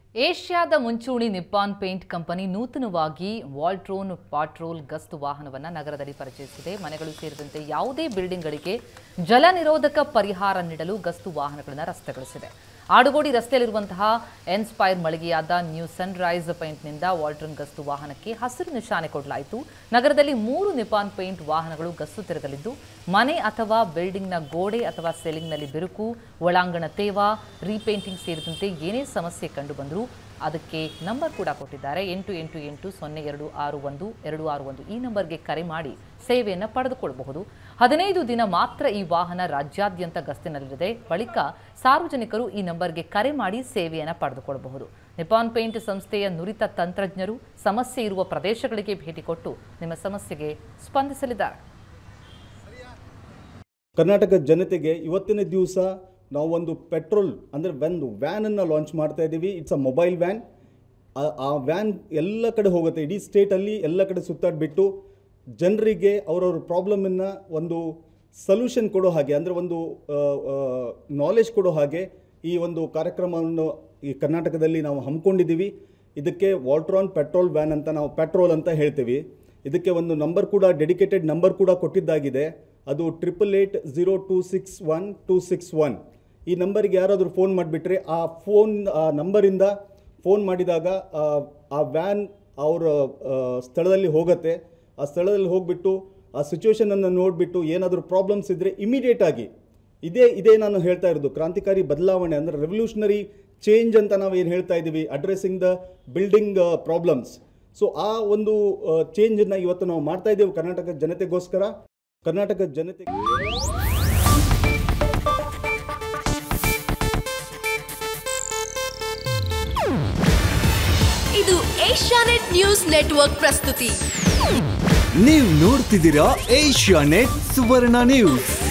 ಏಷ್ಯಾದ ಮುಂಚೂಣಿ Nippon paint company ನೂತನವಾಗಿ ವಾಲ್ಟ್ರೋನ್ ಪಾಟ್ರೋಲ್ ಗಸ್ತು ವಾಹನವನ್ನು ನಗರದಲ್ಲಿ ಪರಿಚಯಿಸಿದೆ ಮನೆಗಳು ಸೇರಿದಂತೆ ಯಾವುದೇ ಬಿಲ್ಡಿಂಗ್ಗಳಿಗೆ ಜಲ ನಿರೋಧಕ ಪರಿಹಾರ ನೀಡಲು ಗಸ್ತು ವಾಹನಗಳನ್ನು ರಸ್ತೆಗೊಳಿಸಿದೆ ಆಡುಗೋಡಿ ರಸ್ತೆಯಲ್ಲಿರುವಂತಹ ಎನ್ಸ್ಪೈರ್ ಮಳಿಗೆಯಾದ ನ್ಯೂ ಸನ್ರೈಸ್ ಪೇಂಟ್ನಿಂದ ವಾಲ್ಟ್ರನ್ ಗಸ್ತು ವಾಹನಕ್ಕೆ ಹಸಿರು ನಿಶಾನೆ ಕೊಡಲಾಯಿತು ನಗರದಲ್ಲಿ ಮೂರು ನಿಪಾನ್ ಪೇಂಟ್ ವಾಹನಗಳು ಗಸ್ತು ತಿರುಗಲಿದ್ದು ಮನೆ ಅಥವಾ ಬಿಲ್ಡಿಂಗ್ನ ಗೋಡೆ ಅಥವಾ ಸೆಲಿಂಗ್ನಲ್ಲಿ ಬಿರುಕು ಒಳಾಂಗಣ ತೇವ ರೀಪೇಂಟಿಂಗ್ ಸೇರಿದಂತೆ ಏನೇ ಸಮಸ್ಯೆ ಕಂಡುಬಂದರೂ ಅದಕ್ಕೆ ನಂಬರ್ ಕೂಡ ಕೊಟ್ಟಿದ್ದಾರೆ ಎಂಟು ಎಂಟು ಎಂಟು ಸೊನ್ನೆ ಎರಡು ಆರು ಒಂದು ಎರಡು ಆರು ಒಂದು ಈ ನಂಬರ್ಗೆ ಕರೆ ಮಾಡಿ ಸೇವೆಯನ್ನು ಪಡೆದುಕೊಳ್ಳಬಹುದು ಹದಿನೈದು ದಿನ ಮಾತ್ರ ಈ ವಾಹನ ರಾಜ್ಯಾದ್ಯಂತ ಗಸ್ತಿನಲ್ಲಿದೆ ಬಳಿಕ ಸಾರ್ವಜನಿಕರು ಈ ನಂಬರ್ಗೆ ಕರೆ ಮಾಡಿ ಸೇವೆಯನ್ನು ಪಡೆದುಕೊಳ್ಳಬಹುದು ನಿಪಾನ್ ಪೇಂಟ್ ಸಂಸ್ಥೆಯ ನುರಿತ ತಂತ್ರಜ್ಞರು ಸಮಸ್ಯೆ ಇರುವ ಪ್ರದೇಶಗಳಿಗೆ ಭೇಟಿ ಕೊಟ್ಟು ನಿಮ್ಮ ಸಮಸ್ಯೆಗೆ ಸ್ಪಂದಿಸಲಿದ್ದಾರೆ ಕರ್ನಾಟಕ ಜನತೆಗೆ ಇವತ್ತಿನ ದಿವಸ ನಾವು ಒಂದು ಪೆಟ್ರೋಲ್ ಅಂದರೆ ಒಂದು ವ್ಯಾನನ್ನು ಲಾಂಚ್ ಮಾಡ್ತಾ ಇದ್ದೀವಿ ಇಟ್ಸ್ ಅ ಮೊಬೈಲ್ ವ್ಯಾನ್ ಆ ವ್ಯಾನ್ ಎಲ್ಲ ಕಡೆ ಹೋಗುತ್ತೆ ಇಡೀ ಸ್ಟೇಟಲ್ಲಿ ಎಲ್ಲ ಕಡೆ ಸುತ್ತಾಡಿಬಿಟ್ಟು ಜನರಿಗೆ ಅವರವ್ರ ಪ್ರಾಬ್ಲಮನ್ನು ಒಂದು ಸೊಲ್ಯೂಷನ್ ಕೊಡೋ ಹಾಗೆ ಅಂದರೆ ಒಂದು ನಾಲೆಜ್ ಕೊಡೋ ಹಾಗೆ ಈ ಒಂದು ಕಾರ್ಯಕ್ರಮವನ್ನು ಈ ಕರ್ನಾಟಕದಲ್ಲಿ ನಾವು ಹಮ್ಮಿಕೊಂಡಿದ್ದೀವಿ ಇದಕ್ಕೆ ವಾಲ್ಟ್ರಾನ್ ಪೆಟ್ರೋಲ್ ವ್ಯಾನ್ ಅಂತ ನಾವು ಪೆಟ್ರೋಲ್ ಅಂತ ಹೇಳ್ತೀವಿ ಇದಕ್ಕೆ ಒಂದು ನಂಬರ್ ಕೂಡ ಡೆಡಿಕೇಟೆಡ್ ನಂಬರ್ ಕೂಡ ಕೊಟ್ಟಿದ್ದಾಗಿದೆ ಅದು triple eight zero two six one two six one ಈ ನಂಬರಿಗೆ ಯಾರಾದರೂ ಫೋನ್ ಮಾಡಿಬಿಟ್ರೆ ಆ ಫೋನ್ ಆ ನಂಬರಿಂದ ಫೋನ್ ಮಾಡಿದಾಗ ಆ, ಆ ವ್ಯಾನ್ ಅವರ ಆ, ಸ್ಥಳದಲ್ಲಿ ಹೋಗುತ್ತೆ ಆ ಸ್ಥಳದಲ್ಲಿ ಹೋಗಿಬಿಟ್ಟು ಆ ಸಿಚುವೇಶನನ್ನು ನೋಡಿಬಿಟ್ಟು ಏನಾದರೂ ಪ್ರಾಬ್ಲಮ್ಸ್ ಇದ್ದರೆ ಇಮಿಡಿಯೇಟಾಗಿ ಇದೇ ಇದೇ ನಾನು ಹೇಳ್ತಾ ಇರೋದು ಕ್ರಾಂತಿಕಾರಿ ಬದಲಾವಣೆ ಅಂದರೆ ರೆವಲ್ಯೂಷನರಿ ಚೇಂಜ್ ಅಂತ ನಾವು ಏನು ಹೇಳ್ತಾ ಇದ್ದೀವಿ addressing the building problems so ಆ ಒಂದು ಚೇಂಜನ್ನು ಇವತ್ತು ನಾವು ಮಾಡ್ತಾ ಇದ್ದೇವೆ ಕರ್ನಾಟಕ ಜನತೆಗೋಸ್ಕರ ಕರ್ನಾಟಕ ಜನತೆಗೆ ಇದು ಏಷ್ಯಾನೆಟ್ ನ್ಯೂಸ್ ನೆಟ್ವರ್ಕ್ ಪ್ರಸ್ತುತಿ ನೀವು ನೋಡ್ತಿದ್ದೀರಾ ಏಷ್ಯಾ ನೆಟ್ ಸುವರ್ಣ ನ್ಯೂಸ್